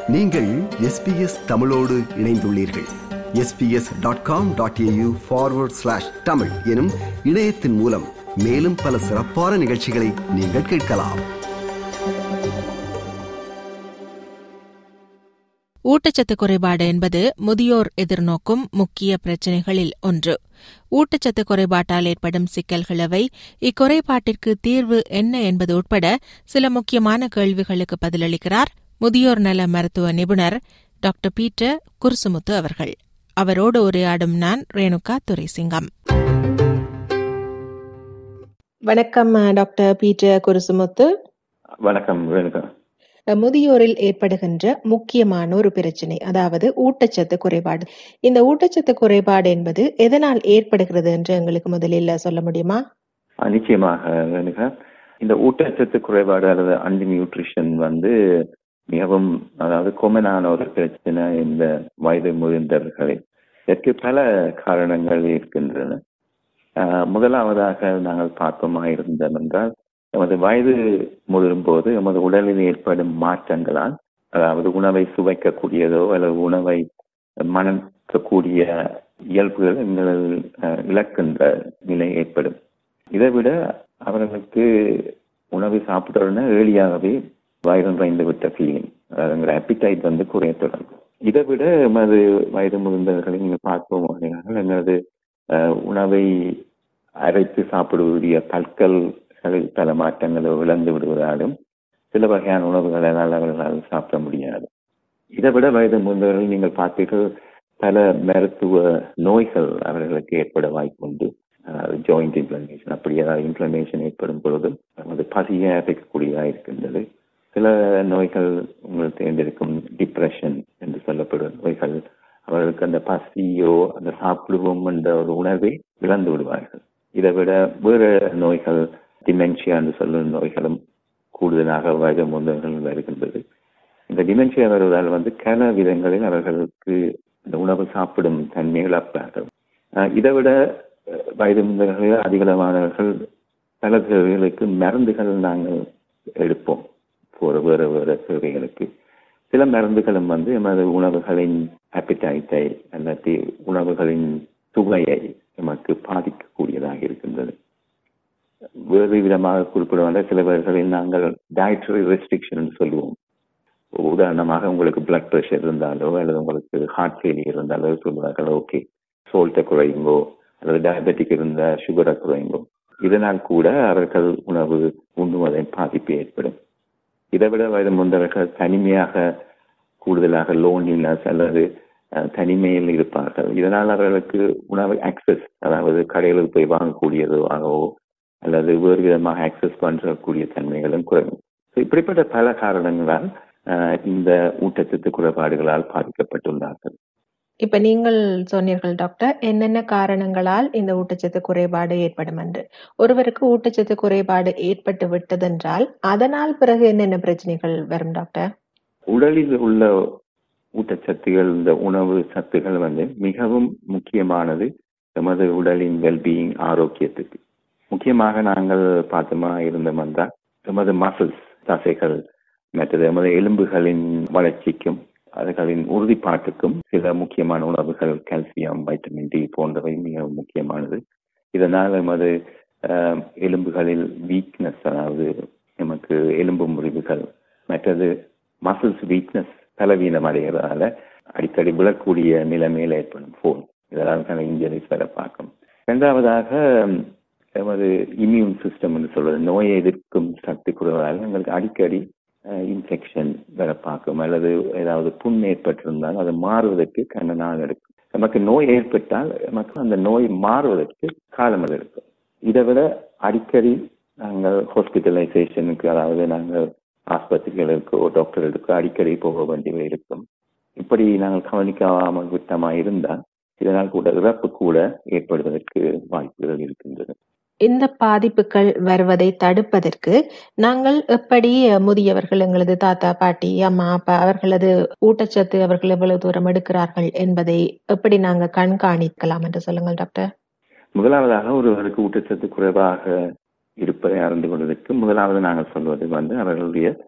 நீங்கள் எஸ்பிஎஸ் தமிழோடு இணைந்துள்ளீர்கள் SBS dot com dot AU forward slash Tamil எனும் இணையத்தின் மூலம் மேலும் பல சிறப்பான நிகழ்ச்சிகளை நீங்கள் கேட்கலாம் ஊட்டச்சத்து குறைபாடு என்பது முதியோர் எதிர்நோக்கும் முக்கிய பிரச்சினைகளில் ஒன்று ஊட்டச்சத்து குறைபாட்டால் ஏற்படும் சிக்கல்களவை இக்குறைபாட்டிற்கு தீர்வு என்ன என்பது உட்பட சில முக்கியமான கேள்விகளுக்கு பதிலளிக்கிறார் முதியோர் நல மருத்துவ நிபுணர் டாக்டர் பீட்டர் குருசுமுத்து அவர்கள் அவரோடு உரையாடும் நான் ரேணுகா துரைசிங்கம் வணக்கம் டாக்டர் பீட்டர் குருசுமுத்து வணக்கம் ரேணுகா முதியோரில் ஏற்படுகின்ற முக்கியமான ஒரு பிரச்சனை அதாவது ஊட்டச்சத்து குறைபாடு இந்த ஊட்டச்சத்து குறைபாடு என்பது எதனால் ஏற்படுகிறது என்று எங்களுக்கு முதலில் சொல்ல முடியுமா ஆ, நிச்சயமாக ரேணுகா இந்த ஊட்டச்சத்து குறைபாடு அல்லது அண்டி நியூட்ரிஷன் வந்து மிகவும் அதாவது கொமனான ஒரு பிரச்சனை இந்த வயது முதிர்ந்தவர்களில் இதற்கு பல காரணங்கள் இருக்கின்றன ஆ, முதலாவதாக நாங்கள் பார்ப்போமா இருந்தோம் என்றால் நமது வயது முதிரும் போது நமது உடலில் ஏற்படும் மாற்றங்களால் அதாவது உணவை சுவைக்கக்கூடியதோ அல்லது உணவை மணக்கக்கூடிய இயல்புகள் எங்கள் அஹ், இழக்கின்ற நிலை ஏற்படும் இதை விட அவர்களுக்கு உணவு சாப்பிட்ட உடனே ஏழியாகவே வயிறு நிறைந்து விட்ட ஃபீலிங் அதாவது எங்கள் appetite வந்து குறைய தொடங்கும் இதை விட எமது வயது முதிர்ந்தவர்களை நீங்கள் பார்ப்போம் அப்படின்னால் எங்களது அஹ், உணவை அரைத்து சாப்பிடுவதிய பற்களில் பல மாற்றங்களை இழந்து விடுவதாலும் சில வகையான உணவுகளால் அவர்களால் சாப்பிட முடியாது இதை விட வயது முதிர்ந்தவர்கள் நீங்கள் பார்த்தீர்கள் பல மருத்துவ நோய்கள் அவர்களுக்கு ஏற்பட வாய்ப்புண்டு ஜாயிண்ட் இன்ஃப்ளமேஷன் அப்படி ஏதாவது இன்ஃப்ளமேஷன் ஏற்படும் பொழுது அது பசியை அடைக்கக்கூடியதாக இருக்கின்றது சில நோய்கள் உங்களுக்கு தேர்ந்தெடுக்கும் டிப்ரெஷன் என்று சொல்லப்படும் நோய்கள் அவர்களுக்கு அந்த பசியோ அந்த சாப்பிடுவோம் என்ற ஒரு உணர்வை இழந்து விடுவார்கள் இதை விட வேறு நோய்கள் டிமென்ஷியா என்று சொல்லும் நோய்களும் கூடுதலாக வயது முந்தவர்கள் வருகின்றது இந்த டிமென்ஷியா வருவதால் வந்து பல விதங்களில் அவர்களுக்கு இந்த உணவு சாப்பிடும் தன்மை இழப்பார்கள் அஹ் இதை விட அஹ், வயது முந்தவர்கள் அதிகளவானவர்கள் பல தேவைகளுக்கு மருந்துகள் நாங்கள் எடுப்போம் ஒரு வேறு வேறு தேவைகளுக்கு சில மருந்துகளும் வந்து எமது உணவுகளின் appetite-ஐ அல்லது உணவுகளின் சுவையை நமக்கு பாதிக்கக்கூடியதாக இருக்கின்றது வேறு விதமாக குறிப்பிடுவாங்க சில பேர்களில் நாங்கள் டயட்ரி ரெஸ்ட்ரிக்ஷன் சொல்லுவோம் உதாரணமாக உங்களுக்கு பிளட் ப்ரெஷர் இருந்தாலோ அல்லது உங்களுக்கு ஹார்ட் ஃபெயிலியர் இருந்தாலோ சொல்லுவார்கள் ஓகே சோல்ட்டை குறையுங்கோ அல்லது டயபெட்டிக் இருந்த சுகரை குறையுங்கோ இதனால் கூட அவர்கள் உணவு உண்ணுவதில் பாதிப்பு ஏற்படும் இதை விட வயது முந்தவர்கள் தனிமையாக கூடுதலாக லோன்லினஸ் அல்லது அஹ், தனிமையில் இருப்பார்கள் இதனால் அவர்களுக்கு உணவு ஆக்சஸ் அதாவது கடைகளுக்கு போய் வாங்கக்கூடியதோ ஆகவோ அல்லது வேறு விதமாக ஆக்சஸ் பண்றக்கூடிய தன்மைகளும் குறையும் So, இப்படிப்பட்ட பல காரணங்களால் அஹ், இந்த ஊட்டச்சத்து குறைபாடுகளால் பாதிக்கப்பட்டுள்ளார்கள் இப்ப நீங்கள் சொன்னீர்கள் டாக்டர் என்னென்ன காரணங்களால் இந்த ஊட்டச்சத்து குறைபாடு ஏற்படும் என்று ஒருவருக்கு ஊட்டச்சத்து குறைபாடு ஏற்பட்டு விட்டதென்றால் அதனால் பிறகு என்னென்ன பிரச்சனைகள் வரும் டாக்டர் உடலில் உள்ள ஊட்டச்சத்துகள் இந்த உணவு சத்துகள் வந்து மிகவும் முக்கியமானது நமது உடலின் வெல்பீயிங் ஆரோக்கியத்துக்கு முக்கியமாக நாங்கள் பார்த்தோமா இருந்தோம் என்றால் நமது மசில்ஸ் தசைகள் மற்றது நமது எலும்புகளின் வளர்ச்சிக்கும் அதுகளின் உறுதிப்பாட்டுக்கும் சில முக்கியமான உணவுகள் கால்சியம் வைட்டமின் டி போன்றவை மிகவும் முக்கியமானது இதனால் நமது ஆஹ், எலும்புகளில் வீக்னஸ் அதாவது நமக்கு எலும்பு முறிவுகள் மற்றது மசில்ஸ் வீக்னஸ் பலவீனம் அடைகிறதால அடிக்கடி விழக்கூடிய நிலைமையில் ஏற்படும் ஃபோன் இதெல்லாம் சில இன்ஜுரிஸ் வர பார்க்கும் இரண்டாவதாக ம், நமது இம்யூன் சிஸ்டம் என்று சொல்வது நோயை எதிர்க்கும் சக்தி குறைவதால் எங்களுக்கு அடிக்கடி இன்ஃபெக்ஷன் வர பார்க்கும் அல்லது ஏதாவது புண் ஏற்பட்டிருந்தால் அது மாறுவதற்கு கண்ட நாள் எடுக்கும் நமக்கு நோய் ஏற்பட்டால் நமக்கு அந்த நோய் மாறுவதற்கு காலம் அது எடுக்கும் இதை விட அடிக்கடி நாங்கள் ஹாஸ்பிட்டலைசேஷனுக்கு அதாவது நாங்கள் ஆஸ்பத்திரிகளுக்கோ டாக்டர்களுக்கோ அடிக்கடி போக வேண்டியவை இருக்கும் இப்படி நாங்கள் கவனிக்காமல் விட்டமா இருந்தால் இதனால் கூட இறப்பு கூட ஏற்படுவதற்கு வாய்ப்புகள் இருக்கின்றது இந்த பாதிப்புகள் வருவதை தடுப்பதற்கு நாங்கள் எப்படி அஹ், முதியவர்கள் எங்களது தாத்தா பாட்டி அம்மா அப்பா அவர்களது ஊட்டச்சத்து அவர்கள் எவ்வளவு தூரம் எடுக்கிறார்கள் என்பதை எப்படி நாங்க கண்காணிக்கலாம் என்று சொல்லுங்கள் டாக்டர் முதலாவதாக ஒருவருக்கு ஊட்டச்சத்து குறைவாக இருப்பதை அறிந்து கொள்வதற்கு முதலாவது நாங்கள் சொல்வது வந்து அவர்களுடைய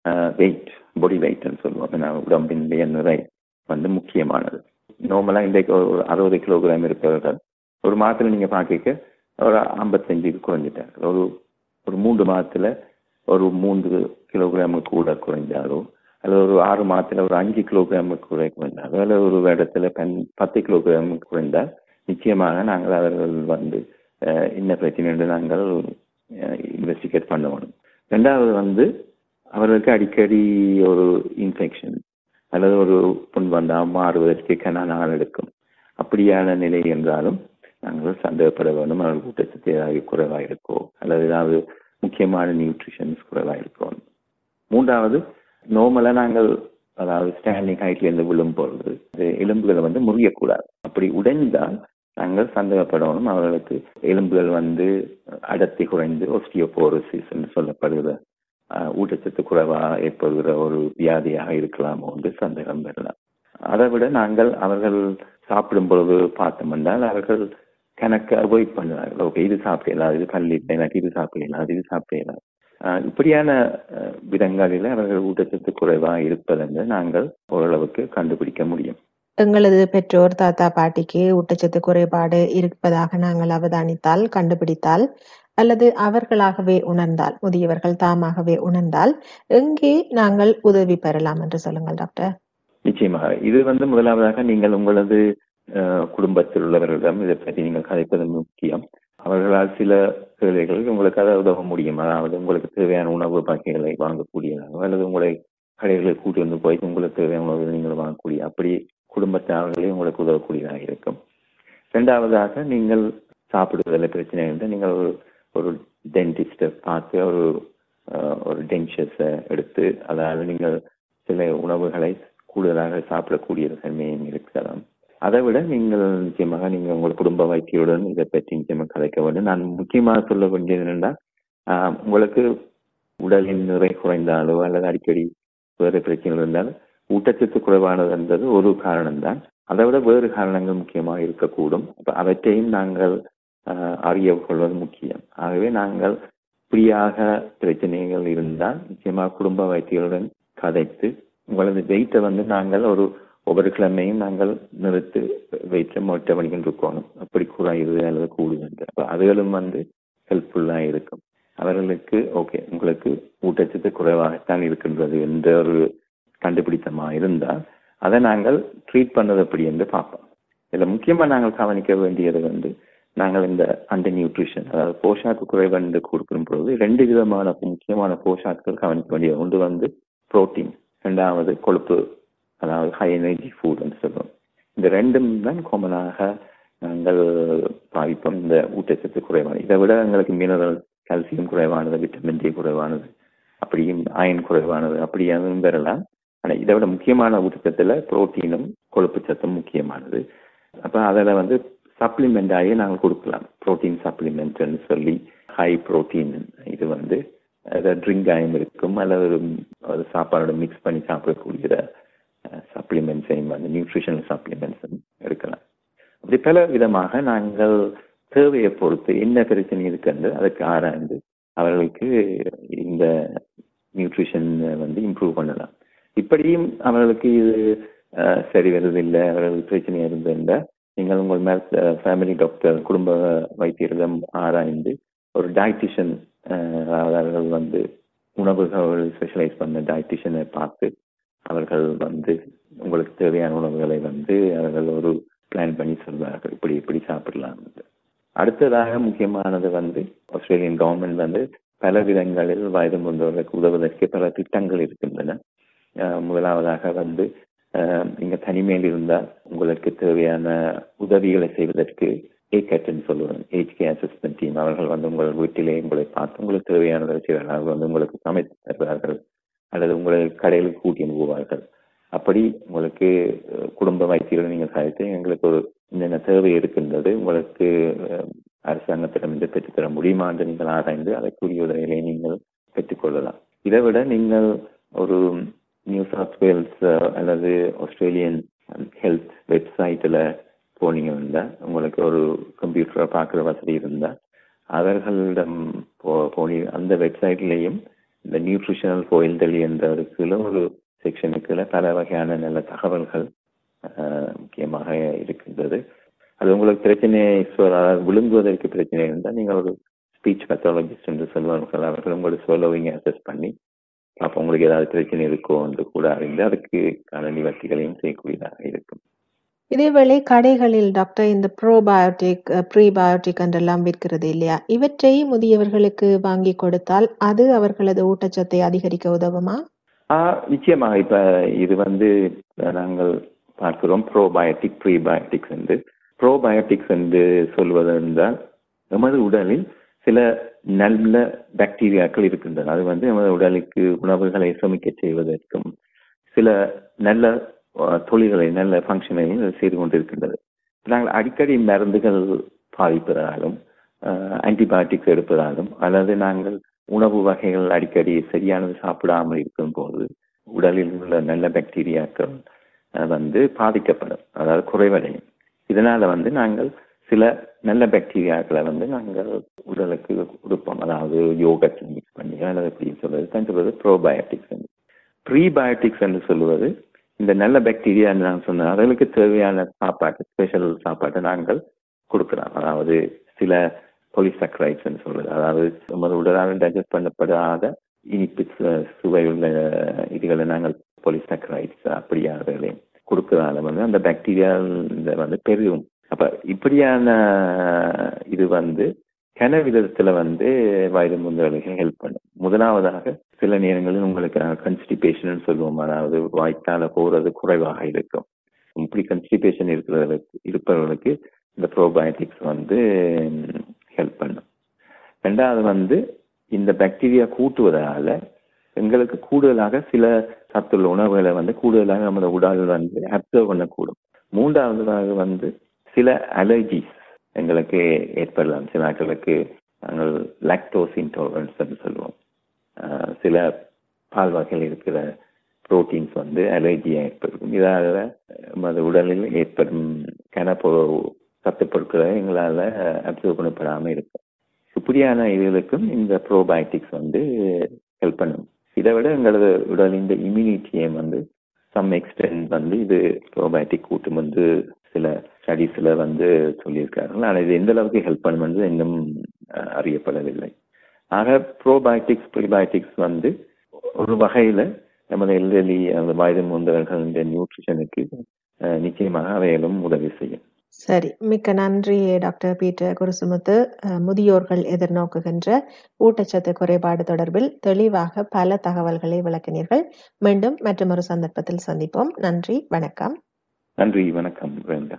வெயிட் பாடி வெயிட்னு சொல்லுவாங்க நான் உடம்பினுடைய நிறை வந்து முக்கியமானது நார்மலா இன்றைக்கு ஒரு அறுபது கிலோகிராம் இருப்பவர்கள் ஒரு மாதத்துல நீங்க பார்க்க ஒரு ஐம்பத்தஞ்சுக்கு குறைஞ்சிட்டாங்க ஒரு ஒரு மூன்று மாதத்துல ஒரு மூன்று கிலோகிராம் கூட குறைஞ்சாலோ அல்லது ஒரு ஆறு மாதத்துல ஒரு அஞ்சு கிலோகிராம் கூட குறைந்தாலோ அல்லது ஒரு வருடத்துல பன் பத்து கிலோகிராம் குறைந்தால் நிச்சயமாக நாங்கள் அவர்கள் வந்து அஹ், என்ன பிரச்சனை என்று நாங்கள் இன்வெஸ்டிகேட் பண்ணணும் ரெண்டாவது வந்து அவர்களுக்கு அடிக்கடி ஒரு இன்ஃபெக்ஷன் அல்லது ஒரு புண் வந்தால் மாறுவதற்கு கன நாள் எடுக்கும் அப்படியான நிலை என்றாலும் நாங்கள் சந்தேகப்பட வேண்டும் அவர்கள் ஊட்டச்சத்து ஏதாவது குறைவாக இருக்கோ அல்லது ஏதாவது முக்கியமான நியூட்ரிஷன்ஸ் குறைவாக இருக்கோ மூன்றாவது நார்மலா நாங்கள் அதாவது ஸ்டாண்டிங் ஹைட்ல இருந்து விழும் பொழுது இது எலும்புகளை வந்து முறியக்கூடாது அப்படி உடைந்தால் நாங்கள் சந்தேகப்படணும் அவர்களுக்கு எலும்புகள் வந்து அடர்த்தி குறைந்து ஒஸ்டியோபோரோசிஸ் என்று சொல்லப்படுகிற ஆஹ், ஊட்டச்சத்து குறைவா ஏற்படுகிற ஒரு வியாதியாக இருக்கலாமோ என்று சந்தேகம் பெறலாம் அதை விட நாங்கள் அவர்கள் சாப்பிடும் பொழுது பார்த்தோம் என்றால் அவர்கள் கணக்கு அவாய்ட் பண்ணுவார்கள் ஓகே இது சாப்பிடலாம் இது பள்ளி எனக்கு இது சாப்பிடலாம் அது இது சாப்பிடலாம் ஆஹ் இப்படியான ஆஹ், விதங்களில் அவர்கள் ஊட்டச்சத்து குறைவாக இருப்பதென்று நாங்கள் ஓரளவுக்கு கண்டுபிடிக்க முடியும் எங்களது பெற்றோர் தாத்தா பாட்டிக்கு ஊட்டச்சத்து குறைபாடு இருப்பதாக நாங்கள் அவதானித்தால் கண்டுபிடித்தால் அல்லது அவர்களாகவே உணர்ந்தால் முதியவர்கள் தாமாகவே உணர்ந்தால் எங்கே நாங்கள் உதவி பெறலாம் என்று சொல்லுங்கள் டாக்டர் நிச்சயமாக இது வந்து முதலாவதாக நீங்கள் உங்களது ஆஹ், குடும்பத்தில் உள்ளவர்களிடம் இதை பற்றி நீங்கள் கதைப்பது முக்கியம் அவர்களால் சில வேலைகள் உங்களுக்கு அதை உதவ முடியும் அதாவது உங்களுக்கு தேவையான உணவு வகைகளை வாங்கக்கூடியதாக அல்லது உங்களை கடைகளுக்கு கூட்டி வந்து போய் உங்களுக்கு தேவையான உணவு நீங்கள் வாங்கக்கூடிய அப்படி குடும்பத்தார்களே உங்களுக்கு உதவக்கூடியதாக இருக்கும் இரண்டாவதாக நீங்கள் சாப்பிடுவதில் பிரச்சனை இருந்தால் நீங்கள் ஒரு ஒரு டென்டிஸ்டை பார்த்து ஒரு ஆஹ், ஒரு டென்ஷஸை எடுத்து அதாவது நீங்கள் சில உணவுகளை கூடுதலாக சாப்பிடக்கூடிய தன்மையும் இருக்கலாம் அதை விட நீங்கள் நிச்சயமாக நீங்கள் உங்கள் குடும்ப வைத்தியருடன் இதை பற்றி நிச்சயமாக கதைக்க வேண்டும் நான் முக்கியமாக சொல்ல வேண்டியது என்னென்னா ஆஹ், உங்களுக்கு உடலின் நிறை குறைந்தாலோ அல்லது அடிக்கடி வேறு பிரச்சனைகள் இருந்தாலும் ஊட்டச்சத்து குறைவானது என்பது ஒரு காரணம்தான் அதை விட வேறு காரணங்கள் முக்கியமாக இருக்கக்கூடும் அப்ப அவற்றையும் நாங்கள் ஆஹ், அறிய கொள்வது முக்கியம் ஆகவே நாங்கள் இப்படியாக பிரச்சனைகள் இருந்தால் நிச்சயமாக குடும்ப வைத்தியருடன் கதைத்து உங்களது வெயிட்டை வந்து நாங்கள் ஒரு ஒவ்வொரு கிழமையும் நாங்கள் நிறுத்து வெயிட்டை மொட்டை பண்ணிக்கிட்டு இருக்கணும் அப்படி குறையுது அல்லது கூடுது அப்ப அதுகளும் வந்து ஹெல்ப்ஃபுல்லா இருக்கும் அவர்களுக்கு ஓகே உங்களுக்கு ஊட்டச்சத்து குறைவாகத்தான் இருக்கின்றது என்ற ஒரு கண்டுபிடித்தமா இருந்தால் அதை நாங்கள் ட்ரீட் பண்ணது எப்படி என்று பார்ப்போம் இதுல முக்கியமா நாங்கள் கவனிக்க வேண்டியது வந்து நாங்கள் இந்த அண்டர் நியூட்ரிஷன் அதாவது போஷாக்கு குறைவு என்று கொடுக்கும் பொழுது ரெண்டு விதமான முக்கியமான போஷாக்குகள் கவனிக்க வேண்டியது ஒன்று வந்து புரோட்டீன் ரெண்டாவது கொழுப்பு அதாவது ஹை எனர்ஜி ஃபுட் என்று சொல்லுவோம் இந்த ரெண்டும் தான் காமனாக நாங்கள் பாவிப்போம் இந்த ஊட்டச்சத்து குறைவானது இதை விட எங்களுக்கு மினரல் கால்சியம் குறைவானது விட்டமின் டி குறைவானது அப்படியும் அயன் குறைவானது அப்படி அதுவும் பெறலாம் ஆனா இதை விட முக்கியமான ஊட்டச்சத்துல புரோட்டீனும் கொழுப்பு சத்தும் முக்கியமானது அப்ப அதில் வந்து சப்ளிமெண்ட் ஆகி நாங்கள் கொடுக்கலாம் புரோட்டீன் சப்ளிமெண்ட்னு சொல்லி ஹை புரோட்டீன் இது வந்து ட்ரிங்க் ஆயும் இருக்கும் அல்லது ஒரு ஒரு சாப்பாடோட மிக்ஸ் பண்ணி சாப்பிடக்கூடிய சப்ளிமெண்ட்ஸையும் வந்து நியூட்ரிஷனல் சப்ளிமெண்ட்ஸும் எடுக்கலாம் அப்படி பல விதமாக நாங்கள் தேவையை பொறுத்து என்ன பிரச்சனை இருக்குன்னு அதுக்கு ஆராய்ந்து அவர்களுக்கு இந்த நியூட்ரிஷன் வந்து இம்ப்ரூவ் பண்ணலாம் இப்படியும் அவர்களுக்கு இது அஹ், சரி வருவதில்லை அவர்கள் பிரச்சனை இருந்திருந்தால் நீங்கள் உங்கள் மேல் ஃபேமிலி டாக்டர் குடும்ப வைத்தியரிடம் ஆராய்ந்து ஒரு டயட்டிஷியன் அவர்கள் வந்து உணவுகள் ஸ்பெஷலைஸ் பண்ண டயட்டிஷியனை பார்த்து அவர்கள் வந்து உங்களுக்கு தேவையான உணவுகளை வந்து அவர்கள் ஒரு பிளான் பண்ணி சொல்வார்கள் இப்படி இப்படி சாப்பிடலாம் அடுத்ததாக முக்கியமானது வந்து ஆஸ்திரேலியன் கவர்மெண்ட் வந்து பல விதங்களில் வயது முந்தவர்களுக்கு உதவுவதற்கு பல திட்டங்கள் இருக்கின்றன அஹ் முதலாவதாக வந்து அஹ் நீங்க தனிமையில் இருந்தால் உங்களுக்கு தேவையான உதவிகளை செய்வதற்கு ஏகட்னு சொல்லுவேன் ஏஜ் கே அசிஸ்டன்ட் டீம் அவர்கள் வந்து உங்கள் வீட்டிலே உங்களை பார்த்து உங்களுக்கு தேவையானதை செய்வார்கள் அவர்கள் வந்து உங்களுக்கு சமைத்து தருவார்கள் அல்லது உங்களை கடையில் கூட்டி அனுப்புவார்கள் அப்படி உங்களுக்கு அஹ், குடும்ப வைத்தியர்கள் நீங்கள் சாதித்து எங்களுக்கு ஒரு என்னென்ன தேவை இருக்கின்றது உங்களுக்கு அஹ், அரசாங்கத்திடம் இருந்து பெற்றுத்தர முடியுமா என்று நீங்கள் ஆராய்ந்து அதற்குரிய உதவிகளை நீங்கள் பெற்றுக்கொள்ளலாம் இதை விட நீங்கள் ஒரு நியூ சவுத் வேல்ஸ் அல்லது ஆஸ்திரேலியன் ஹெல்த் வெப்சைட்டில் போனீங்கன்னா உங்களுக்கு ஒரு கம்ப்யூட்டரை பார்க்குற வசதி இருந்தால் அவர்களிடம் போ போனி அந்த வெப்சைட்லேயும் இந்த நியூட்ரிஷனல் கோயில்தளி என்ற ஒரு கீழே ஒரு செக்ஷனுக்குள்ள பல வகையான நல்ல தகவல்கள் ஆஹ், முக்கியமாக இருக்கின்றது அது உங்களுக்கு பிரச்சனை அதாவது விழுங்குவதற்கு பிரச்சனை இருந்தால் நீங்கள் ஒரு ஸ்பீச் பெத்தாலஜிஸ்ட் என்று சொல்வார்கள் அவர்கள் உங்களோட ஸ்வெல்லோவிங் அசஸ் பண்ணி அப்போ உங்களுக்கு ஏதாவது பிரச்சனை இருக்கோ என்று கூட அறிந்து அதுக்கான நிவர்த்திகளையும் செய்யக்கூடியதாக இருக்கும் இதேவேளை கடைகளில் டாக்டர் இந்த ப்ரோபயோட்டிக் ப்ரீபயோட்டிக் என்றெல்லாம் விற்கிறது இல்லையா இவற்றை முதியவர்களுக்கு வாங்கி கொடுத்தால் அது அவர்களது ஊட்டச்சத்தை அதிகரிக்க உதவுமா ஆஹ் நிச்சயமாக இப்ப இது வந்து நாங்கள் பார்க்கிறோம் ப்ரோபயோட்டிக் ப்ரீபயோட்டிக்ஸ் என்று ப்ரோபயோட்டிக்ஸ் என்று சொல்வது என்றால் நமது உடலில் சில நல்ல பாக்டீரியாக்கள் இருக்கின்றன அது வந்து நமது உடலுக்கு உணவுகளை சமைக்க செய்வதற்கும் சில நல்ல அஹ், தொழில்களை நல்ல ஃபங்க்ஷனையும் செய்து கொண்டிருக்கின்றது நாங்கள் அடிக்கடி மருந்துகள் பாதிப்பதாலும் ஆன்டிபயோட்டிக்ஸ் எடுப்பதாலும் அல்லது நாங்கள் உணவு வகைகள் அடிக்கடி சரியானது சாப்பிடாமல் இருக்கும் போது உடலில் உள்ள நல்ல பாக்டீரியாக்கள் அஹ், வந்து பாதிக்கப்படும் அதாவது குறைவடையும் இதனால வந்து நாங்கள் சில நல்ல பாக்டீரியாக்களை வந்து நாங்கள் உடலுக்கு கொடுப்போம் அதாவது யோகத்தில் மிக்ஸ் பண்ணி அல்லது எப்படி சொல்றது தான் சொல்வது ப்ரோபயோட்டிக்ஸ் ப்ரீபயோட்டிக்ஸ் என்று சொல்லுவது இந்த நல்ல பாக்டீரியா என்று நான் சொன்னேன் அதுகளுக்கு தேவையான சாப்பாட்டு ஸ்பெஷல் சாப்பாட்டை நாங்கள் கொடுக்கலாம் அதாவது சில பொலிசக்ரைட்ஸ் என்று சொல்றது அதாவது நமது உடலால் டைஜஸ்ட் பண்ணப்படாத இனிப்பு சு- சுவையுள்ள இதுகளை நாங்கள் பொலிசக்ரைட்ஸ் அப்படியானதை கொடுக்கறதால வந்து அந்த பாக்டீரியா வந்து பெருகும் அப்ப இப்படியான இது வந்து கன விதத்துல வந்து வயது முந்தர்களுக்கு ஹெல்ப் பண்ணும் முதலாவதாக சில நேரங்களில் உங்களுக்கு கன்ஸ்டிபேஷன் சொல்லுவோம் அதாவது வாய்க்கால போறது குறைவாக இருக்கும் இப்படி கன்ஸ்டிபேஷன் இருக்கிறவர்களுக்கு இருப்பவர்களுக்கு இந்த ப்ரோபயோட்டிக்ஸ் வந்து ஹெல்ப் பண்ணும் ரெண்டாவது வந்து இந்த பாக்டீரியா கூட்டுவதால எங்களுக்கு கூடுதலாக சில சத்துள்ள உணவுகளை வந்து கூடுதலாக நமது உடல் வந்து அப்சர்வ் பண்ணக்கூடும் மூன்றாவதாக வந்து சில அலர்ஜிஸ் எங்களுக்கு ஏற்படலாம் சில ஆட்களுக்கு நாங்கள் லாக்டோஸ் இன்டாலரன்ஸ் என்று சொல்லுவோம் ஆஹ் சில பால் வகையில் இருக்கிற புரோட்டீன்ஸ் வந்து அலர்ஜியா ஏற்படும் இதால நமது உடலில் ஏற்படும் கனப்பொ சத்து பொருட்களை எங்களால் அப்சர்வ் பண்ணப்படாமல் இருக்கும் இப்படியான இதுகளுக்கும் இந்த ப்ரோபயோட்டிக்ஸ் வந்து ஹெல்ப் பண்ணும் இதை விட எங்களது உடலின் இந்த இம்யூனிட்டியை வந்து சம் எக்ஸ்டென்ட் வந்து இது ப்ரோபயோட்டிக் கூட்டம் வந்து சில ஸ்டடீஸ்ல வந்து சொல்லியிருக்கார்கள் ஆனால் இது எந்த அளவுக்கு ஹெல்ப் பண்ணுமென்று இன்னும் அஹ், அறியப்படவில்லை ஆக ப்ரோபயோட்டிக்ஸ் ப்ரீபயோட்டிக்ஸ் வந்து ஒரு வகையில நமது எல்டர்லி அந்த வயது முந்தவர்களின் நியூட்ரிஷனுக்கு அஹ், நிச்சயமாக அவைகளும் உதவி செய்யும் சரி மிக்க நன்றி டாக்டர் பீட்டர் குருசுமுத்து அஹ், முதியோர்கள் எதிர்நோக்குகின்ற ஊட்டச்சத்து குறைபாடு தொடர்பில் தெளிவாக பல தகவல்களை விளக்கினீர்கள் மீண்டும் மற்றொரு சந்தர்ப்பத்தில் சந்திப்போம் நன்றி வணக்கம் நன்றி வணக்கம் வேண்டா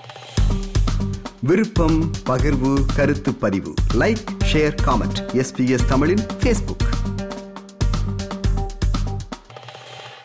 விருப்பம் பகிர்வு கருத்து பதிவு லைக் ஷேர் காமெண்ட் எஸ்பிஎஸ் தமிழின் ஃபேஸ்புக்